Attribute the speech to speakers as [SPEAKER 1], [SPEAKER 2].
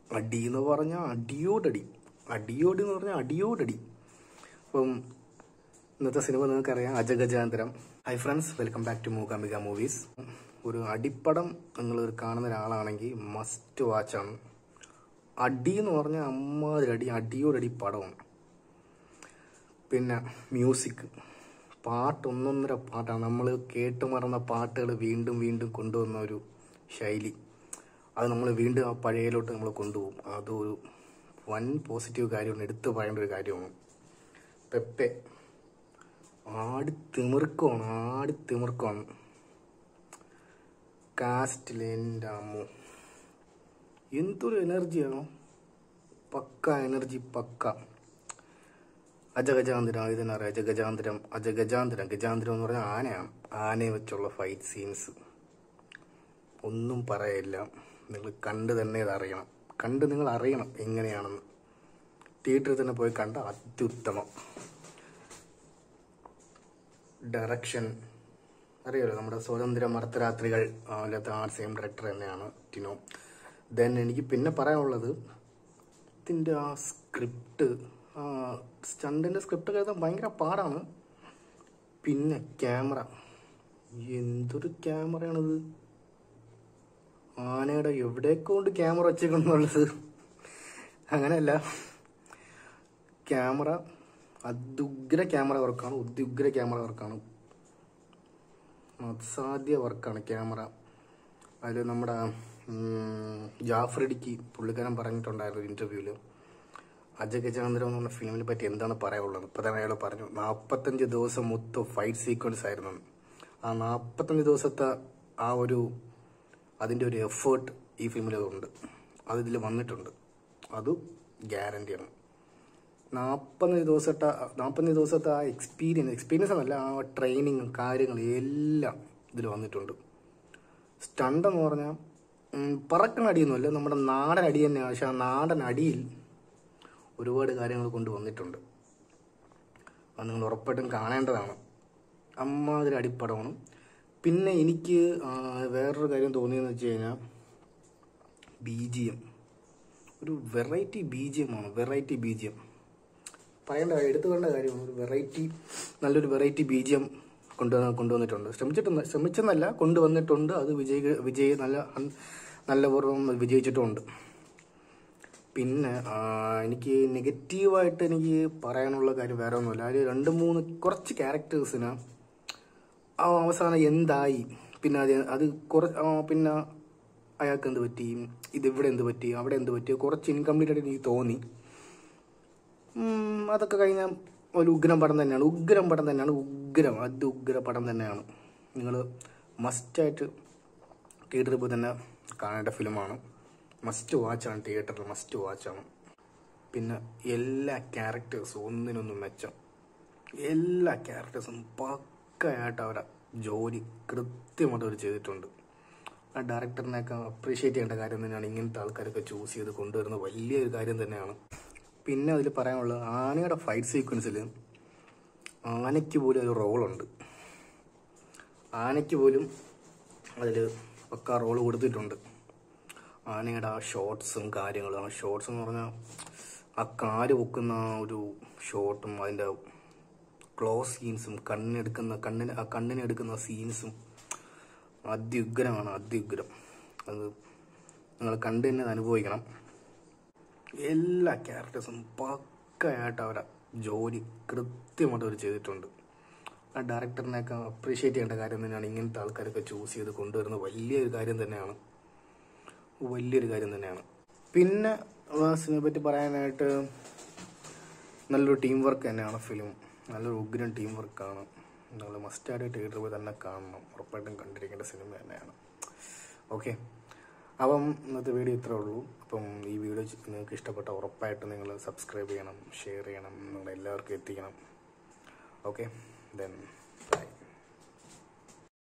[SPEAKER 1] അടി എന്ന് പറഞ്ഞാൽ അടിയോടടി അടിയോടി എന്ന് പറഞ്ഞാൽ അടിയോടടി അപ്പം ഇന്നത്തെ സിനിമ നിങ്ങൾക്കറിയാം Ajagajantharam hi friends welcome back to Mookambika movies ഒരു അടിപ്പടം നിങ്ങൾ കാണുന്ന ഒരാളാണെങ്കിൽ മസ്റ്റ് വാച്ചാണ് അടി എന്ന് പറഞ്ഞാൽ അമ്മാതിരി അടി അടിയോടടി പടമാണ് പിന്നെ മ്യൂസിക് പാട്ട് ഒന്നൊന്നര പാട്ടാണ് നമ്മൾ കേട്ട് മറന്ന പാട്ടുകൾ വീണ്ടും വീണ്ടും കൊണ്ടുവന്ന ഒരു ശൈലി അത് നമ്മൾ വീണ്ടും ആ പഴയയിലോട്ട് നമ്മൾ കൊണ്ടുപോകും അതൊരു വൻ പോസിറ്റീവ് കാര്യമാണ് എടുത്തു പറയേണ്ട ഒരു കാര്യമാണ് പെപ്പെ ആടി തിമിർക്കമാണ് ആടി തിമിർക്കമാണ് കാസ്റ്റിൽ എൻ്റെ അമ്മു എന്തൊരു എനർജിയാണോ പക്ക എനർജി പക്ക അജഗജാന്തരം ഇതിനറിയാം അജഗജാന്തരം അജഗജാന്തരം ഗജാന്തരം എന്ന് പറഞ്ഞാൽ ആനയാണ് ആനയെ വെച്ചുള്ള ഫൈറ്റ് സീൻസ് ഒന്നും പറയില്ല നിങ്ങൾ കണ്ട് തന്നെ ഇത് അറിയണം കണ്ട് നിങ്ങൾ അറിയണം എങ്ങനെയാണെന്ന് തിയേറ്ററിൽ തന്നെ പോയി കണ്ട അത്യുത്തമം ഡയറക്ഷൻ അറിയാലോ നമ്മുടെ സ്വതന്ത്ര മർത്തരാത്രികൾ അതിലത്തെ ആ സെയിം ഡയറക്ടർ തന്നെയാണ് ടിനോ ദെൻ എനിക്ക് പിന്നെ പറയാനുള്ളത് ഇതിൻ്റെ ആ സ്ക്രിപ്റ്റ് ആ സ്റ്റണ്ടിൻ്റെ സ്ക്രിപ്റ്റ് എഴുതാൻ ഭയങ്കര പാടാണ് പിന്നെ ക്യാമറ എന്തൊരു ക്യാമറയാണിത് ആനയുടെ എവിടെയൊക്കെ കൊണ്ട് ക്യാമറ വെച്ചേക്കുന്നുള്ളത് അങ്ങനെയല്ല ക്യാമറ അതുഗ്ര ക്യാമറ വർക്കാണ് ഉദ്യുഗ്ര ക്യാമറ വർക്കാണ് അസാധ്യ വർക്കാണ് ക്യാമറ അതിൽ നമ്മുടെ ഉം, ജാഫ്രിഡിക്ക് പുള്ളിക്കാരൻ പറഞ്ഞിട്ടുണ്ടായിരുന്നു ഒരു ഇൻ്റർവ്യൂവിൽ അജഗജാന്തരം എന്ന് പറഞ്ഞ ഫിലിമിനെ പറ്റി എന്താണ് പറയാനുള്ളത് ഇപ്പം തന്നെ അയാൾ പറഞ്ഞു നാൽപ്പത്തഞ്ച് ദിവസം മൊത്തം ഫൈറ്റ് സീക്വൻസ് ആയിരുന്നു ആ നാൽപ്പത്തഞ്ച് ദിവസത്തെ ആ ഒരു അതിൻ്റെ ഒരു എഫേർട്ട് ഈ ഫിലിമിൽ ഉണ്ട് അത് ഇതിൽ വന്നിട്ടുണ്ട് അത് ഗ്യാരണ്ടിയാണ് നാൽപ്പത്തഞ്ച് ദിവസത്തെ നാൽപ്പത്തഞ്ച് ദിവസത്തെ ആ എക്സ്പീരിയൻസ് എക്സ്പീരിയൻസ് എന്നല്ല ആ ട്രെയിനിങ്ങും കാര്യങ്ങളും എല്ലാം ഇതിൽ വന്നിട്ടുണ്ട് സ്റ്റണ്ട് എന്ന് പറഞ്ഞാൽ ഉം, പറക്കണ അടിയൊന്നുമല്ല നമ്മുടെ നാടൻ അടി തന്നെയാണ് പക്ഷെ ആ നാടൻ അടിയിൽ ഒരുപാട് കാര്യങ്ങൾ കൊണ്ടുവന്നിട്ടുണ്ട് അത് നിങ്ങൾ ഉറപ്പായിട്ടും കാണേണ്ടതാണ് അമ്മാതിരി അടിപ്പടമാണ് പിന്നെ എനിക്ക് ആ, വേറൊരു കാര്യം തോന്നിയെന്ന് വെച്ച് കഴിഞ്ഞാൽ ബി ജി എം ഒരു വെറൈറ്റി ബി ജി എം ആണ് വെറൈറ്റി ബി ജി എം പറയേണ്ട കാര്യം എടുത്തു പറയേണ്ട കാര്യമാണ് ഒരു വെറൈറ്റി നല്ലൊരു വെറൈറ്റി ബി ജി എം കൊണ്ടുവന്ന് കൊണ്ടുവന്നിട്ടുണ്ട് ശ്രമിച്ചിട്ട് ശ്രമിച്ചെന്നല്ല കൊണ്ടുവന്നിട്ടുണ്ട് അത് വിജയ വിജയ നല്ല നല്ല പൂർവ്വം വിജയിച്ചിട്ടുമുണ്ട് പിന്നെ ആ, എനിക്ക് നെഗറ്റീവായിട്ട് എനിക്ക് പറയാനുള്ള കാര്യം വേറെ ഒന്നുമില്ല അതിൽ രണ്ട് മൂന്ന് കുറച്ച് ക്യാരക്ടേഴ്സിന് ആ അവസാനം എന്തായി പിന്നെ അത് അത് കുറച്ച് ആ, പിന്നെ അയാൾക്ക് എന്ത് പറ്റി ഇത് ഇവിടെ എന്ത് പറ്റി അവിടെ എന്ത് പറ്റി കുറച്ച് ഇൻകംപ്ലീറ്റ് ആയിട്ട് എനിക്ക് തോന്നി ഉം, അതൊക്കെ കഴിഞ്ഞാൽ ഒരു ഉഗ്രം പടം തന്നെയാണ് ഉഗ്രം പടം തന്നെയാണ് ഉഗ്രം അത് ഉഗ്ര പടം തന്നെയാണ് നിങ്ങൾ മസ്റ്റായിട്ട് തിയേറ്ററിൽ പോയി തന്നെ കാണേണ്ട ഫിലിമാണ് മസ്റ്റ് വാച്ചാണ് തിയേറ്ററിൽ മസ്റ്റ് വാച്ചാണ് പിന്നെ എല്ലാ ക്യാരക്ടേഴ്സും ഒന്നിനൊന്നും മെച്ചം എല്ലാ ക്യാരക്ടേഴ്സും പക്കയായിട്ട് അവരെ ജോലി കൃത്യമായിട്ട് അവർ ചെയ്തിട്ടുണ്ട് ആ ഡയറക്ടറിനെയൊക്കെ അപ്രീഷിയേറ്റ് ചെയ്യേണ്ട കാര്യം തന്നെയാണ് ഇങ്ങനത്തെ ആൾക്കാരൊക്കെ ചൂസ് ചെയ്ത് കൊണ്ടുവരുന്നത് വലിയൊരു കാര്യം തന്നെയാണ് പിന്നെ അതിൽ പറയാനുള്ളത് ആനയുടെ ഫൈറ്റ് സീക്വൻസിൽ ആനയ്ക്ക് പോലും ഒരു റോളുണ്ട് ആനയ്ക്ക് പോലും അതിൽ പക്ക റോൾ കൊടുത്തിട്ടുണ്ട് ആനയുടെ ആ ഷോർട്സും കാര്യങ്ങളും ആ ഷോർട്സ് എന്ന് പറഞ്ഞാൽ ആ കാല് പൊക്കുന്ന ആ ഒരു ഷോട്ടും അതിൻ്റെ ക്ലോസ് സീൻസും കണ്ണെടുക്കുന്ന കണ്ണിന് ആ കണ്ണിനെ എടുക്കുന്ന സീൻസും അത്യുഗ്രമാണ് അത്യുഗ്രം അത് നിങ്ങൾ കണ്ടു തന്നെ അത് അനുഭവിക്കണം എല്ലാ ക്യാരക്ടേഴ്സും പക്കയായിട്ട് അവരെ ജോലി കൃത്യമായിട്ട് അവർ ചെയ്തിട്ടുണ്ട് ആ ഡയറക്ടറിനെയൊക്കെ അപ്രീഷിയേറ്റ് ചെയ്യേണ്ട കാര്യം തന്നെയാണ് ഇങ്ങനത്തെ ആൾക്കാരൊക്കെ ചൂസ് ചെയ്ത് കൊണ്ടുവരുന്നത് വലിയൊരു കാര്യം തന്നെയാണ് വലിയൊരു കാര്യം തന്നെയാണ് പിന്നെ ആ സിനിമയെ പറ്റി പറയാനായിട്ട് നല്ലൊരു ടീം വർക്ക് തന്നെയാണ് ഫിലിം നല്ലൊരു ഉഗ്രൻ ടീം വർക്കാണ് നമ്മൾ മസ്റ്റായിട്ട് തിയേറ്ററിൽ പോയി തന്നെ കാണണം ഉറപ്പായിട്ടും കണ്ടിരിക്കേണ്ട സിനിമ തന്നെയാണ് ഓക്കെ അപ്പം ഇന്നത്തെ വീഡിയോ ഇത്രേ ഉള്ളൂ അപ്പം ഈ വീഡിയോ നിങ്ങൾക്ക് ഇഷ്ടപ്പെട്ട ഉറപ്പായിട്ടും നിങ്ങൾ സബ്സ്ക്രൈബ് ചെയ്യണം ഷെയർ ചെയ്യണം നിങ്ങൾ എല്ലാവർക്കും എത്തിക്കണം ഓക്കെ ദെൻ ബൈ